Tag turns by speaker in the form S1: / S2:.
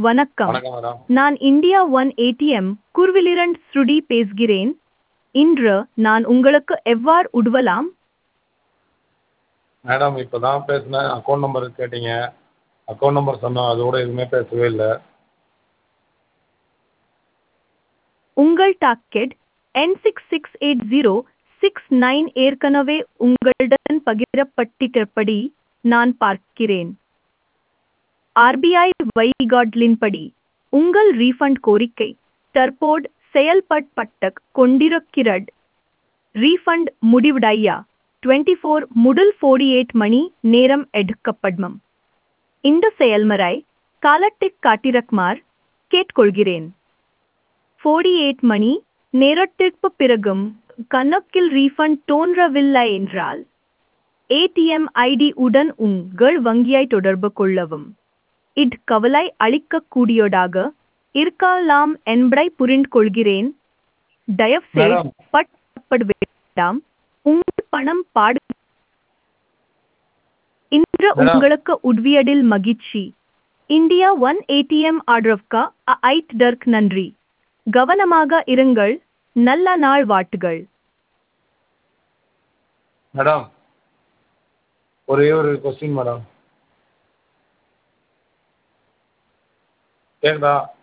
S1: வணக்கம்
S2: வணக்கம் மேடம்
S1: நான் இந்தியா ஒன் ஏடிஎம் குர்விலிரண்ட் ஸ்ருடி பேசுகிறேன் இன்று நான் உங்களுக்கு எவ்வாறு உதவலாம்
S2: மேடம் இப்போ தான் பேசினேன் அக்கௌண்ட் நம்பர் கேட்டீங்க அக்கௌண்ட் நம்பர் சொன்னோம் அதோட எதுவுமே பேசவே இல்லை
S1: உங்கள் டாக்கெட் என் six six eight zero six nine ஏற்கனவே உங்களுடன் பகிரப்பட்டிருப்படி நான் பார்க்கிறேன் ஆர்பிஐ வழிகாட்டலின்படி உங்கள் ரீஃபண்ட் கோரிக்கை தற்போது செயல்படப்பட்டு கொண்டிருக்கிறது ரீஃபண்ட் முடிவடைய டுவெண்ட்டி ஃபோர் முதல் ஃபோர்டி எயிட் மணி நேரம் எடுக்கப்படும் இந்த செயல்முறை காலத்திற்கு காட்டிரக்குமாறு கேட்டுக்கொள்கிறேன் ஃபோர்டி எயிட் மணி நேரத்திற்கு பிறகும் கணக்கில் ரீஃபண்ட் தோன்றவில்லை என்றால் ஏடிஎம் ஐடி உடன் உங்கள் வங்கியை தொடர்பு கொள்ளவும் இது கவலை அளிக்கக்கூடியதாக இருக்கலாம் என்பதை புரிந்து கொள்கிறேன் தயவுசெய்து
S2: மேடம்.
S1: பட்டப்பட வேண்டாம் உங்கள் பணம் பாடு இன்று
S2: மேடம்.
S1: உங்களுக்கு உதவியதில் மகிழ்ச்சி இந்தியா ஒன் ஏடிஎம் ஆர்டர்க்கு ஐட் டர்க் நன்றி கவனமாக இருங்கள் நல்ல நாள் வாட்டுகள்
S2: மேடம் ஒரே ஒரு கொஸ்டின் மேடம் கேட்குதா